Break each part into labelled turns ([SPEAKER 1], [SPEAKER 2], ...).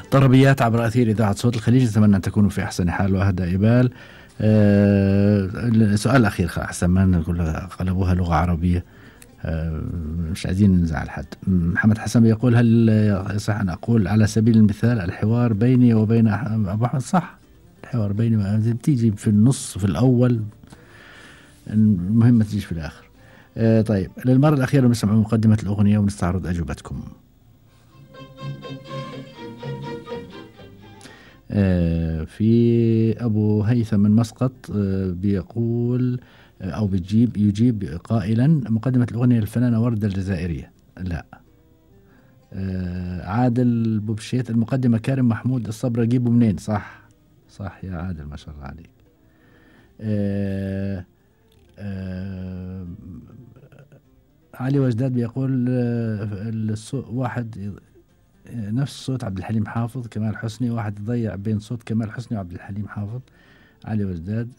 [SPEAKER 1] طربيات عبر أثير إذاعة صوت الخليج أتمنى أن تكونوا في أحسن حال وأهدى إبال آه السؤال الأخير أحسن ما نقول قلبوها لغة عربية آه مش عايزين نزعل حد محمد حسن يقول هل يصح أن أقول على سبيل المثال الحوار بيني وبين أبو أحمد صح الحوار بيني وبين بتيجي في النص في الأول المهم ما تجيش في الآخر آه طيب للمرة الأخيرة بنسمع مقدمة الأغنية ونستعرض أجوبتكم آه في أبو هيثم من مسقط آه بيقول آه أو بتجيب يجيب قائلا مقدمة الأغنية الفنانة وردة الجزائرية لا آه عادل بوبشيت المقدمة كارم محمود الصبر أجيبه منين صح صح يا عادل ما شاء الله عليك آه آه علي وجداد بيقول الصوت واحد نفس صوت عبد الحليم حافظ كمال حسني واحد يضيع بين صوت كمال حسني وعبد الحليم حافظ علي وجداد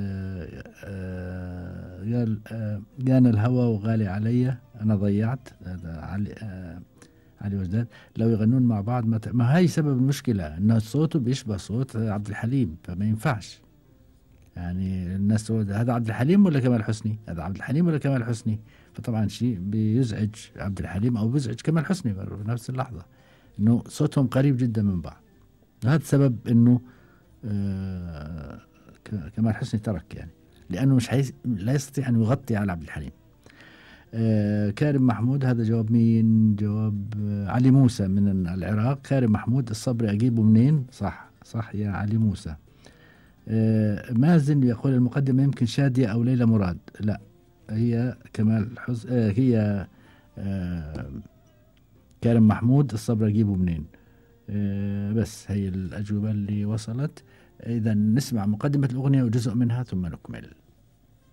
[SPEAKER 1] قال جانا الهوى وغالي علي انا ضيعت هذا علي علي وجداد لو يغنون مع بعض ما, ما هي سبب المشكله ان صوته بيشبه صوت عبد الحليم فما ينفعش يعني الناس تقول هذا عبد الحليم ولا كمال حسني؟ هذا عبد الحليم ولا كمال حسني؟ فطبعا شيء بيزعج عبد الحليم او بيزعج كمال حسني في نفس اللحظه انه صوتهم قريب جدا من بعض هذا سبب انه آه كمال حسني ترك يعني لانه مش حيث لا يستطيع ان يغطي على عبد الحليم آه كارم محمود هذا جواب مين جواب آه علي موسى من العراق كارم محمود الصبر اجيبه منين صح صح يا علي موسى آه مازن يقول المقدمة يمكن شادية أو ليلى مراد لا هي كمال حز... آه هي آه كارم محمود الصبر أجيبه منين آه بس هي الأجوبة اللي وصلت إذا نسمع مقدمة الأغنية وجزء منها ثم نكمل